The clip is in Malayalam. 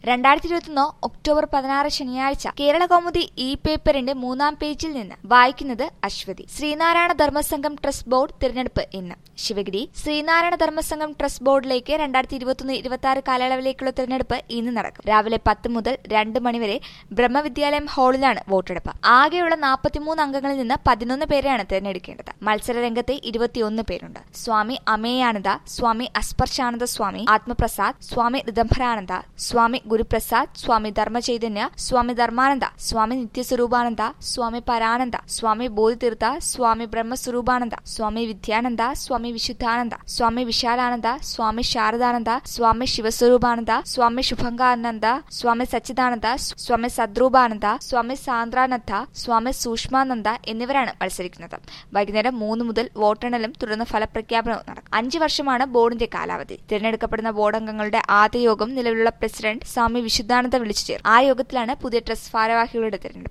രണ്ടായിരത്തി ഇരുപത്തിയൊന്ന് ഒക്ടോബർ പതിനാറ് ശനിയാഴ്ച കേരള കൗമുദി ഇ പേപ്പറിന്റെ മൂന്നാം പേജിൽ നിന്ന് വായിക്കുന്നത് അശ്വതി ശ്രീനാരായണ ധർമ്മസംഘം ട്രസ്റ്റ് ബോർഡ് തിരഞ്ഞെടുപ്പ് ഇന്ന് ശിവഗിരി ശ്രീനാരായണ ധർമ്മസംഘം ട്രസ്റ്റ് ബോർഡിലേക്ക് രണ്ടായിരത്തി ഇരുപത്തിയൊന്ന് ഇരുപത്തി ആറ് കാലയളവിലേക്കുള്ള തിരഞ്ഞെടുപ്പ് ഇന്ന് നടക്കും രാവിലെ പത്ത് മുതൽ രണ്ട് മണിവരെ ബ്രഹ്മവിദ്യാലയം ഹാളിലാണ് വോട്ടെടുപ്പ് ആകെയുള്ള നാൽപ്പത്തിമൂന്ന് അംഗങ്ങളിൽ നിന്ന് പതിനൊന്ന് പേരെയാണ് തിരഞ്ഞെടുക്കേണ്ടത് മത്സര രംഗത്തെ ഇരുപത്തിയൊന്ന് പേരുണ്ട് സ്വാമി അമേയാനന്ദ സ്വാമി അസ്പർശാനന്ദ സ്വാമി ആത്മപ്രസാദ് സ്വാമി ഋതംഭരാനന്ദ സ്വാമി ഗുരുപ്രസാദ് സ്വാമി ധർമ്മചൈതന്യ സ്വാമി ധർമാനന്ദ സ്വാമി നിത്യസ്വരൂപാനന്ദ സ്വാമി പരാനന്ദ സ്വാമി ബോധിതീർത്ഥ സ്വാമി ബ്രഹ്മസ്വരൂപാനന്ദ സ്വാമി വിദ്യാനന്ദ സ്വാമി വിശുദ്ധാനന്ദ സ്വാമി വിശാലാനന്ദ സ്വാമി ശാരദാനന്ദ സ്വാമി ശിവസ്വരൂപാനന്ദ സ്വാമി ശുഭങ്കാനന്ദ സ്വാമി സച്ചിദാനന്ദ സ്വാമി സദ്രൂപാനന്ദ സ്വാമി സാന്ദ്രാനന്ദ സ്വാമി സൂക്ഷ്മാനന്ദ എന്നിവരാണ് മത്സരിക്കുന്നത് വൈകുന്നേരം മൂന്ന് മുതൽ വോട്ടെണ്ണലും തുടർന്ന് ഫലപ്രഖ്യാപനവും നടക്കും അഞ്ചു വർഷമാണ് ബോർഡിന്റെ കാലാവധി തിരഞ്ഞെടുക്കപ്പെടുന്ന ബോർഡ് അംഗങ്ങളുടെ ആദ്യ യോഗം നിലവിലുള്ള പ്രസിഡന്റ് സ്വാമി വിശുദ്ധാനന്ദ വിളിച്ചു ചേർന്നു ആ യോഗത്തിലാണ് പുതിയ ട്രസ്റ്റ് ഭാരവാഹികളുടെ തിരഞ്ഞെടുപ്പ്